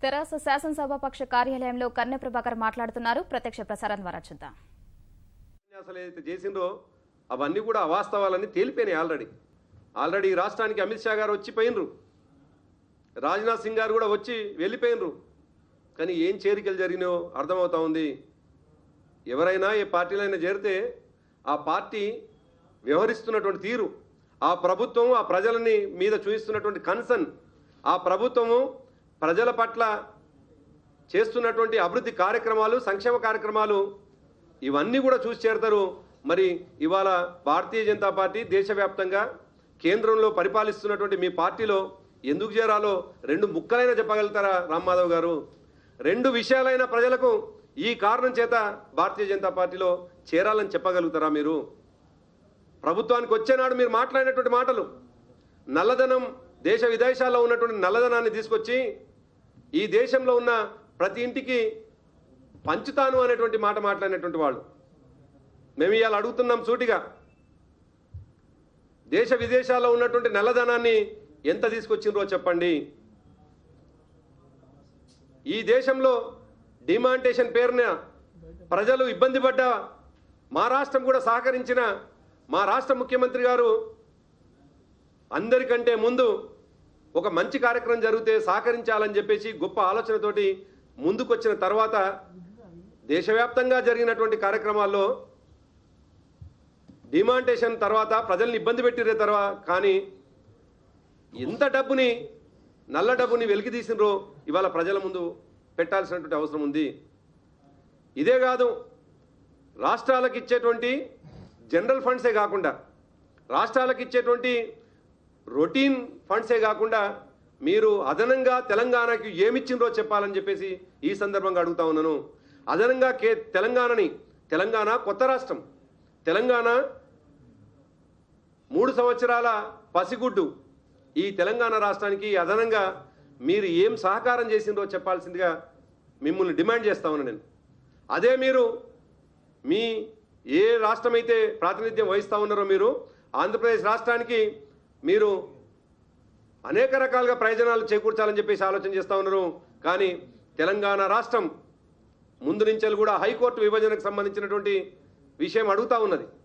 తెరాస శాసనసభాపక్ష కార్యాలయంలో కన్నె ప్రభాకర్ మాట్లాడుతున్నారు ప్రత్యక్ష ప్రసారం ద్వారా చూద్దాం ఉపన్యాసాలు ఏదైతే చేసిండ్రో అవన్నీ కూడా అవాస్తవాలని తేలిపోయినాయి ఆల్రెడీ ఆల్రెడీ ఈ రాష్ట్రానికి అమిత్ షా గారు వచ్చి పోయినరు రాజ్నాథ్ సింగ్ గారు కూడా వచ్చి వెళ్ళిపోయినరు కానీ ఏం చేరికలు జరిగినాయో అర్థమవుతా ఉంది ఎవరైనా ఏ పార్టీలో అయినా చేరితే ఆ పార్టీ వ్యవహరిస్తున్నటువంటి తీరు ఆ ప్రభుత్వం ఆ ప్రజలని మీద చూపిస్తున్నటువంటి కన్సర్న్ ఆ ప్రభుత్వము ప్రజల పట్ల చేస్తున్నటువంటి అభివృద్ధి కార్యక్రమాలు సంక్షేమ కార్యక్రమాలు ఇవన్నీ కూడా చూసి చేరతారు మరి ఇవాళ భారతీయ జనతా పార్టీ దేశవ్యాప్తంగా కేంద్రంలో పరిపాలిస్తున్నటువంటి మీ పార్టీలో ఎందుకు చేరాలో రెండు ముక్కలైనా చెప్పగలుగుతారా రామ్మాధవ్ గారు రెండు విషయాలైన ప్రజలకు ఈ కారణం చేత భారతీయ జనతా పార్టీలో చేరాలని చెప్పగలుగుతారా మీరు ప్రభుత్వానికి వచ్చేనాడు మీరు మాట్లాడినటువంటి మాటలు నల్లధనం దేశ విదేశాల్లో ఉన్నటువంటి నల్లధనాన్ని తీసుకొచ్చి ఈ దేశంలో ఉన్న ప్రతి ఇంటికి పంచుతాను అనేటువంటి మాట మాట్లాడినటువంటి వాళ్ళు మేము ఇవాళ అడుగుతున్నాం సూటిగా దేశ విదేశాల్లో ఉన్నటువంటి నల్లధనాన్ని ఎంత తీసుకొచ్చిండ్రో చెప్పండి ఈ దేశంలో డిమాంటేషన్ పేరున ప్రజలు ఇబ్బంది పడ్డ మా రాష్ట్రం కూడా సహకరించిన మా రాష్ట్ర ముఖ్యమంత్రి గారు అందరికంటే ముందు ఒక మంచి కార్యక్రమం జరిగితే సహకరించాలని చెప్పేసి గొప్ప ఆలోచనతోటి ముందుకొచ్చిన తర్వాత దేశవ్యాప్తంగా జరిగినటువంటి కార్యక్రమాల్లో డిమాంటేషన్ తర్వాత ప్రజల్ని ఇబ్బంది పెట్టిరే తర్వాత కానీ ఎంత డబ్బుని నల్ల డబ్బుని వెలికి తీసినరో ఇవాళ ప్రజల ముందు పెట్టాల్సినటువంటి అవసరం ఉంది ఇదే కాదు రాష్ట్రాలకు ఇచ్చేటువంటి జనరల్ ఫండ్సే కాకుండా రాష్ట్రాలకు ఇచ్చేటువంటి రొటీన్ ఫండ్సే కాకుండా మీరు అదనంగా తెలంగాణకి ఏమిచ్చిండ్రో చెప్పాలని చెప్పేసి ఈ సందర్భంగా అడుగుతా ఉన్నాను అదనంగా కే తెలంగాణని తెలంగాణ కొత్త రాష్ట్రం తెలంగాణ మూడు సంవత్సరాల పసిగుడ్డు ఈ తెలంగాణ రాష్ట్రానికి అదనంగా మీరు ఏం సహకారం చేసిందో చెప్పాల్సిందిగా మిమ్మల్ని డిమాండ్ చేస్తా ఉన్నాను నేను అదే మీరు మీ ఏ రాష్ట్రం అయితే ప్రాతినిధ్యం వహిస్తూ ఉన్నారో మీరు ఆంధ్రప్రదేశ్ రాష్ట్రానికి మీరు అనేక రకాలుగా ప్రయోజనాలు చేకూర్చాలని చెప్పేసి ఆలోచన చేస్తూ ఉన్నారు కానీ తెలంగాణ రాష్ట్రం ముందు నుంచి కూడా హైకోర్టు విభజనకు సంబంధించినటువంటి విషయం అడుగుతా ఉన్నది